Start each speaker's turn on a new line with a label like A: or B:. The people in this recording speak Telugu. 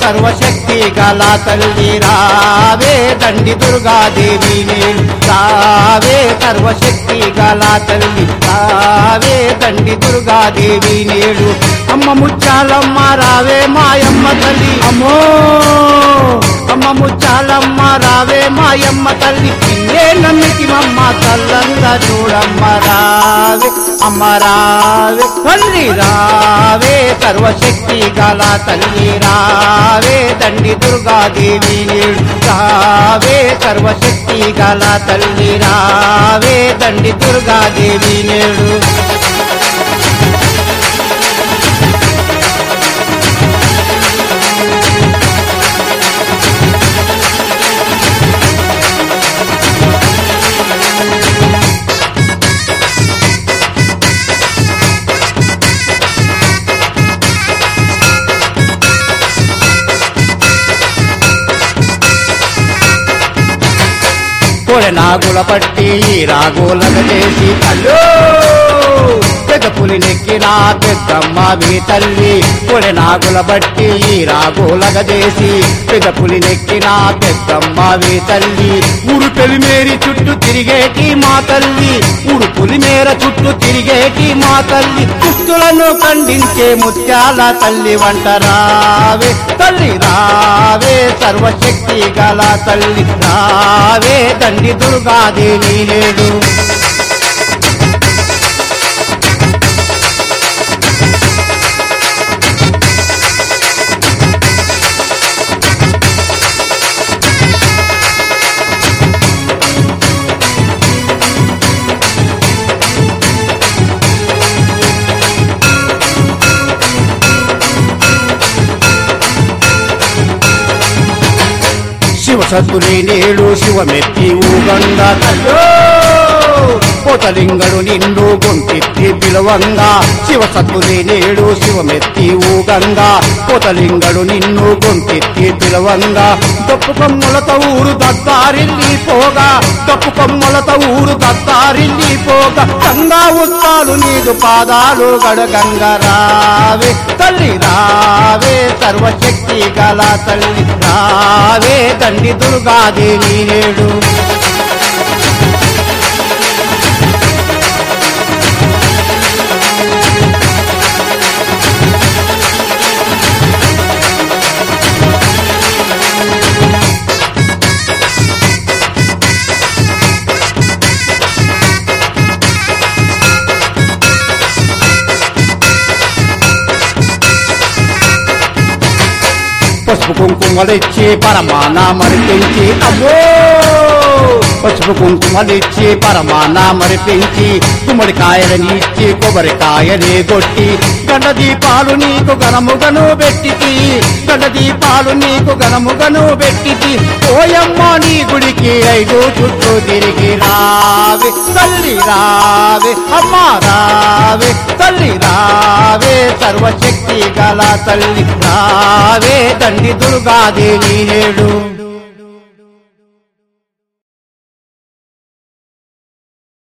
A: సర్వశక్తి గల తల్లి రావే దండి దుర్గాదేవి నేను రావే సర్వశక్తి గల తల్లి రావే దండి దుర్గాదేవి నేడు అమ్మ ముచ్చాలమ్మ రావే మాయమ్మ తల్లి అమ్మో అమ్మ ముచ్చాలమ్మ రావే మాయమ్మ తల్లి నిన్నే నమ్మితిమమ్మ తల్లంగా చూడమ్మ రావే అమ్మ రావే తల్లి రావే సర్వశక్తి గల తల్లి రావే దండి దుర్గాదేవి నేడు రావే సర్వశక్తి గల తల్లి రావే దండి దుర్గాదేవి నేడు కొడె నాగుల పట్టి ఈ రాగులగ చేసి అల్లో పెద్ద పులి నెక్కిన పెద్దమ్మ మీ తల్లి కొడె నాగుల బట్టి ఈ రాగులగ చేసి పెద్ద పులి నెక్కిన పెద్దమ్మ మీ తల్లి ఊరు పెలిమేరి చుట్టూ తిరిగేటి మా తల్లి ఊరు పులిమేర చుట్టూ తిరిగేటి మా తల్లి దుస్తులను ఖండించే ముత్యాల తల్లి వంట రావే తల్లి రావే సర్వశక్తి గల తల్లి రావే దండి దుర్గాదేవి నేడు శివ సద్దులే నేడు శివమెత్తి ఊగంగా తల్లో పోతలింగడు నిండు గొంతెత్తి పిలవంగా శివ సద్దులే నేడు శివమెత్తి ఊగంగా పోతలింగడు నిన్ను గొంతెత్తి పిలవంగా దప్పు కొమ్మలతో ఊరు దత్తారిల్లి పోగా దప్పు కొమ్మలతో ఊరు దత్తారిల్లి పోగా గంగా ఉత్తాలు నీదు పాదాలు గడగంగ రావే తల్లి రావే సర్వశక్తి గల తల్లి రావే తండ్రి దుర్గాదేవి నేడు పసుపు కుంకుమలిచ్చి పరమానామరిపించి అమ్మో పసుపు కుంకుమలిచ్చి పరమానామరిపించి గుమ్మడికాయలని ఇచ్చి కొబ్బరికాయని కొట్టి గండ దీపాలు నీకు గనముగను పెట్టితి గండ దీపాలు నీకు గనముగను పెట్టితి ఓయమ్మ నీ గుడికి ఐదు చుట్టూ తిరిగి రావే తల్లి రావే అమ్మ రావే తల్లి రావే సర్వశక్తి గల తల్లి రావే తండ్రి దుర్గాదేవి నేడు